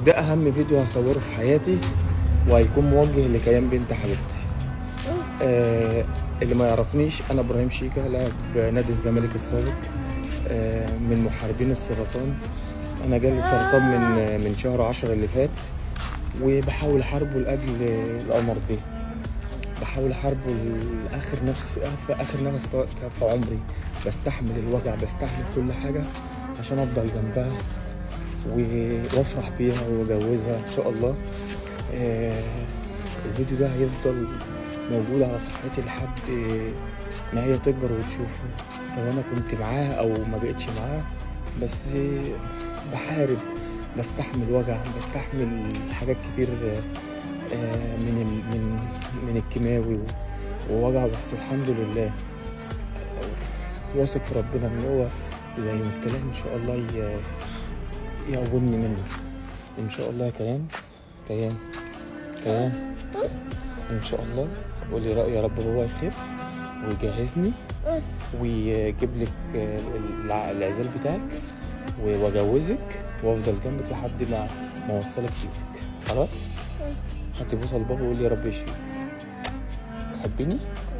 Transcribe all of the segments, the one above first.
ده اهم فيديو هصوره في حياتي وهيكون موجه لكيان بنت حبيبتي آه اللي ما يعرفنيش انا ابراهيم شيكا لاعب نادي الزمالك السابق آه من محاربين السرطان انا جالي سرطان من من شهر عشرة اللي فات وبحاول احاربه لاجل القمر دي بحاول احاربه لاخر نفس في اخر نفس في عمري بستحمل الوجع بستحمل كل حاجه عشان افضل جنبها و- وافرح بيها واجوزها ان شاء الله آه، الفيديو ده هيفضل موجود على صفحتي لحد ما هي تكبر وتشوفه سواء انا كنت معاها او ما بقتش معاها بس بحارب بستحمل وجع بستحمل حاجات كتير آه، من ال- من من الكيماوي و- ووجع بس الحمد لله آه، واثق في ربنا ان هو زي ما ابتلاه ان شاء الله ي- يقومني منه ان شاء الله يا كيان كيان كيان ان شاء الله قولي رأي يا رب هو يخف ويجهزني ويجيب لك آه، الع- العزال بتاعك و- واجوزك وافضل جنبك لحد ما ما اوصلك بيتك خلاص هاتي بوسه لبابا وقولي يا رب يشفيك تحبيني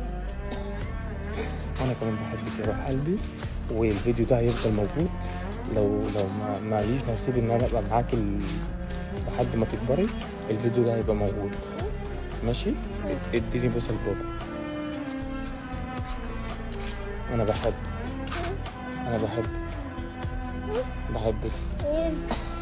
انا كمان بحبك يا روح قلبي والفيديو ده هيفضل موجود لو لو ما ماليش نصيب ان انا ابقى معاكي ال- لحد ما تكبري الفيديو ده هيبقى موجود ماشي اديني بوسه لبابا انا بحب انا بحب بحبك